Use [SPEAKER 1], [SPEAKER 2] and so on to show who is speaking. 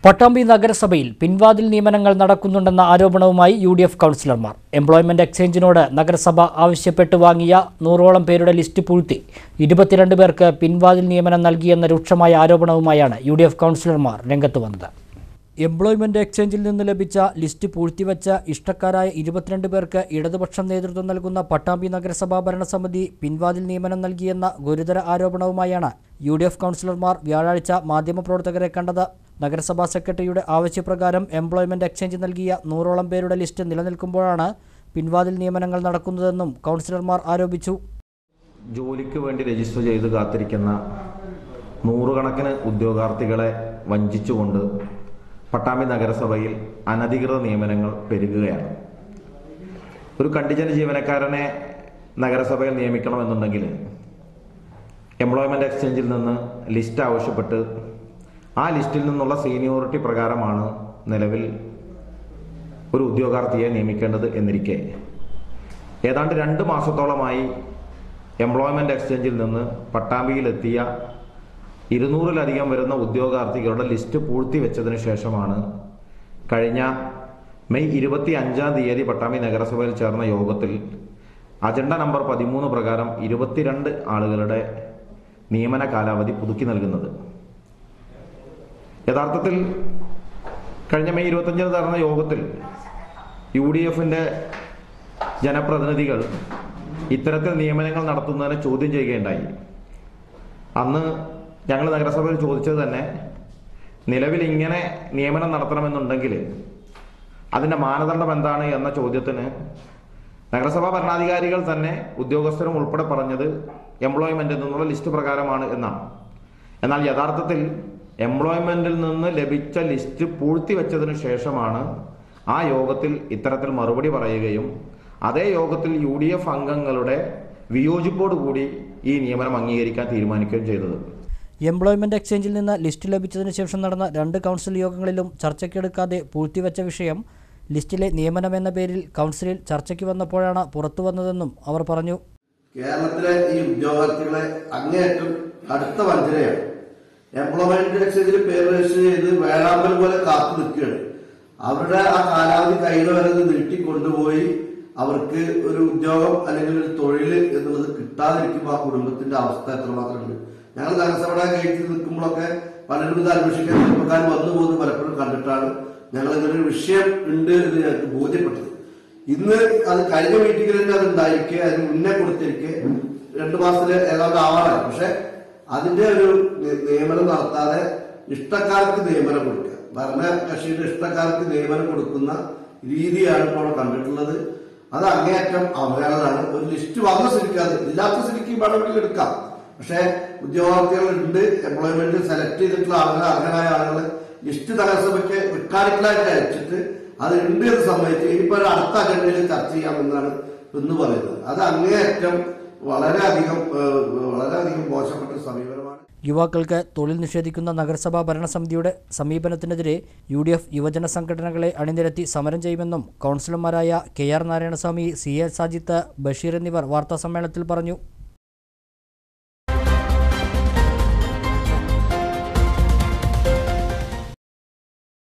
[SPEAKER 1] പട്ടാമ്പി നഗരസഭയിൽ പിൻവാതിൽ നിയമനങ്ങൾ നടക്കുന്നുണ്ടെന്ന ആരോപണവുമായി യു ഡി എഫ് കൗൺസിലർമാർ എംപ്ലോയ്മെന്റ് എക്സ്ചേഞ്ചിനോട് നഗരസഭ ആവശ്യപ്പെട്ട് വാങ്ങിയ നൂറോളം പേരുടെ ലിസ്റ്റ് പൂഴ്ത്തി ഇരുപത്തിരണ്ട് പേർക്ക് പിൻവാതിൽ നിയമനം നൽകിയെന്ന രൂക്ഷമായ ആരോപണവുമായാണ് യു ഡി എഫ് കൗൺസിലർമാർ രംഗത്ത് വന്നത് എംപ്ലോയ്മെന്റ് എക്സ്ചേഞ്ചിൽ നിന്ന് ലഭിച്ച ലിസ്റ്റ് പൂഴ്ത്തിവെച്ച ഇഷ്ടക്കാരായ ഇരുപത്തിരണ്ട് പേർക്ക് ഇടതുപക്ഷം നേതൃത്വം നൽകുന്ന പട്ടാമ്പി നഗരസഭാ ഭരണസമിതി പിൻവാതിൽ നിയമനം നൽകിയെന്ന ഗുരുതര ആരോപണവുമായാണ് യു ഡി എഫ് കൗൺസിലർമാർ വ്യാഴാഴ്ച മാധ്യമപ്രവർത്തകരെ കണ്ടത് നഗരസഭാ സെക്രട്ടറിയുടെ ആവശ്യപ്രകാരം എംപ്ലോയ്മെന്റ് എക്സ്ചേഞ്ച് നൽകിയ നൂറോളം പേരുടെ ലിസ്റ്റ് നിലനിൽക്കുമ്പോഴാണ് പിൻവാതിൽ നിയമനങ്ങൾ നടക്കുന്നതെന്നും കൗൺസിലർമാർ ആരോപിച്ചു
[SPEAKER 2] ജോലിക്ക് വേണ്ടി രജിസ്റ്റർ ചെയ്ത് കാത്തിരിക്കുന്ന നൂറുകണക്കിന് ഉദ്യോഗാർത്ഥികളെ വഞ്ചിച്ചുകൊണ്ട് പട്ടാമ്പി നഗരസഭയിൽ അനധികൃത നിയമനങ്ങൾ പെരുകുകയാണ് ഒരു കണ്ടിജന്റ് ജീവനക്കാരനെ നഗരസഭയിൽ നിയമിക്കണമെന്നുണ്ടെങ്കിൽ എംപ്ലോയ്മെന്റ് എക്സ്ചേഞ്ചിൽ നിന്ന് ലിസ്റ്റ് ആവശ്യപ്പെട്ട് ആ ലിസ്റ്റിൽ നിന്നുള്ള സീനിയോറിറ്റി പ്രകാരമാണ് നിലവിൽ ഒരു ഉദ്യോഗാർത്ഥിയെ നിയമിക്കേണ്ടത് എന്നിരിക്കെ ഏതാണ്ട് രണ്ട് മാസത്തോളമായി എംപ്ലോയ്മെന്റ് എക്സ്ചേഞ്ചിൽ നിന്ന് പട്ടാമ്പിയിലെത്തിയ ഇരുന്നൂറിലധികം വരുന്ന ഉദ്യോഗാർത്ഥികളുടെ ലിസ്റ്റ് പൂഴ്ത്തിവെച്ചതിന് ശേഷമാണ് കഴിഞ്ഞ മെയ് ഇരുപത്തി അഞ്ചാം തീയതി പട്ടാമ്പി നഗരസഭയിൽ ചേർന്ന യോഗത്തിൽ അജണ്ട നമ്പർ പതിമൂന്ന് പ്രകാരം ഇരുപത്തിരണ്ട് ആളുകളുടെ നിയമന കാലാവധി പുതുക്കി നൽകുന്നത് യഥാർത്ഥത്തിൽ കഴിഞ്ഞ മെയ് ഇരുപത്തഞ്ചിന് നടന്ന യോഗത്തിൽ യു ഡി എഫിന്റെ ജനപ്രതിനിധികൾ ഇത്തരത്തിൽ നിയമനങ്ങൾ നടത്തുന്നതിനെ ചോദ്യം ചെയ്യുകയുണ്ടായി അന്ന് ഞങ്ങൾ നഗരസഭയിൽ ചോദിച്ചത് തന്നെ നിലവിൽ ഇങ്ങനെ നിയമനം നടത്തണമെന്നുണ്ടെങ്കിൽ അതിന്റെ മാനദണ്ഡം എന്താണ് എന്ന ചോദ്യത്തിന് നഗരസഭാ ഭരണാധികാരികൾ തന്നെ ഉദ്യോഗസ്ഥരും ഉൾപ്പെടെ പറഞ്ഞത് എംപ്ലോയ്മെന്റിൽ നിന്നുള്ള ലിസ്റ്റ് പ്രകാരമാണ് എന്നാണ് എന്നാൽ യഥാർത്ഥത്തിൽ എംപ്ലോയ്മെന്റിൽ നിന്ന് ലഭിച്ച ലിസ്റ്റ് പൂഴ്ത്തിവെച്ചതിന് ശേഷമാണ് ആ യോഗത്തിൽ ഇത്തരത്തിൽ മറുപടി പറയുകയും അതേ യോഗത്തിൽ യു ഡി എഫ് അംഗങ്ങളുടെ വിയോജിപ്പോടു കൂടി ഈ നിയമനം അംഗീകരിക്കാൻ തീരുമാനിക്കുകയും ചെയ്തത്
[SPEAKER 1] എംപ്ലോയ്മെന്റ് എക്സ്ചേഞ്ചിൽ നിന്ന് ലിസ്റ്റ് ലഭിച്ചതിന് ശേഷം നടന്ന രണ്ട് കൗൺസിൽ യോഗങ്ങളിലും ചർച്ചയ്ക്കെടുക്കാതെ പൂഴ്ത്തിവെച്ച വിഷയം ലിസ്റ്റിലെ നിയമനമെന്ന പേരിൽ കൗൺസിലിൽ ചർച്ചയ്ക്ക് വന്നപ്പോഴാണ് പുറത്തുവന്നതെന്നും അവർ പറഞ്ഞു
[SPEAKER 3] കേരളത്തിലെ ഈ ഉദ്യോഗാർത്ഥികളെ അങ്ങേയറ്റം അടുത്ത വഞ്ചനയാണ് എംപ്ലോയ്മെന്റ് എക്സ്ചേഞ്ചിൽ പേര് രജിസ്റ്റർ ചെയ്ത് വേഴാമ്പൽ പോലെ കാത്തു നിൽക്കുകയാണ് അവരുടെ ആ കാലാവധി കയ്യിൽ വരെ ഇത് നീട്ടി കൊണ്ടുപോയി അവർക്ക് ഒരു ഉദ്യോഗം അല്ലെങ്കിൽ ഒരു തൊഴിൽ എന്നുള്ളത് കിട്ടാതിരിക്കുമ്പോൾ ആ കുടുംബത്തിന്റെ അവസ്ഥ എത്രമാത്രം ഉണ്ട് ഞങ്ങൾ നഗരസഭയുടെ ഗേറ്റിൽ നിൽക്കുമ്പോഴൊക്കെ പലരും ഇത് അന്വേഷിക്കാൻ ചെറുപ്പക്കാർ വന്നു പോകുന്നത് പലപ്പോഴും കണ്ടിട്ടാണ് ഞങ്ങൾ ഇങ്ങനെ ഒരു വിഷയം ഉണ്ട് എന്ന് ഞങ്ങൾക്ക് ബോധ്യപ്പെട്ടത് ഇന്ന് അത് കഴിഞ്ഞ മീറ്റിംഗിൽ തന്നെ അത് ഉണ്ടായിരിക്കെ അതിന് മുന്നേ കൊടുത്തിരിക്കെ രണ്ടു മാസത്തില് ഏതാണ്ട് ആവാറായി പക്ഷെ അതിന്റെ ഒരു നി- നിയമനം നടത്താതെ ഇഷ്ടക്കാർക്ക് നിയമനം കൊടുക്കുക ഭരണ കക്ഷിയുടെ ഇഷ്ടക്കാർക്ക് നിയമനം കൊടുക്കുന്ന രീതിയാണ് ഇപ്പോൾ അവിടെ കണ്ടിട്ടുള്ളത് അത് അങ്ങേയറ്റം അവഹേളനാണ് ഒരു ലിസ്റ്റ് വന്ന സ്ഥിതിക്ക് അത് ഇല്ലാത്ത സ്ഥിതിക്ക് വേണമെങ്കിൽ എടുക്കാം പക്ഷെ ഉദ്യോഗാർത്ഥികൾ ഉണ്ട് എംപ്ലോയ്മെന്റ് സെലക്ട് ചെയ്തിട്ടുള്ള ആളുകൾ അർഹരായ ആളുകളെ ലിസ്റ്റ് നഗരസഭയ്ക്ക് മെക്കാനിക്കലായിട്ട് അയച്ചിട്ട് അത് ഉണ്ട് എന്ന് സംബന്ധിച്ച് ഇനിയിപ്പോ ഒരു അടുത്ത അജണ്ടയിൽ ചർച്ച ചെയ്യാമെന്നാണ് ഇന്ന് പറയുന്നത് അത് അങ്ങേയറ്റം വളരെയധികം ഏഹ്, വളരെയധികം മോശപ്പെട്ട ഒരു സമീപനമാണ്
[SPEAKER 1] യുവാക്കൾക്ക് തൊഴിൽ നിഷേധിക്കുന്ന നഗരസഭാ ഭരണസമിതിയുടെ സമീപനത്തിനെതിരെ യു ഡി എഫ് യുവജന സംഘടനകളെ അണിനിരത്തി സമരം ചെയ്യുമെന്നും കൗൺസിലർമാരായ K R Narayanaswamy C A Sajith Basheer എന്നിവർ വാർത്താസമ്മേളനത്തിൽ പറഞ്ഞു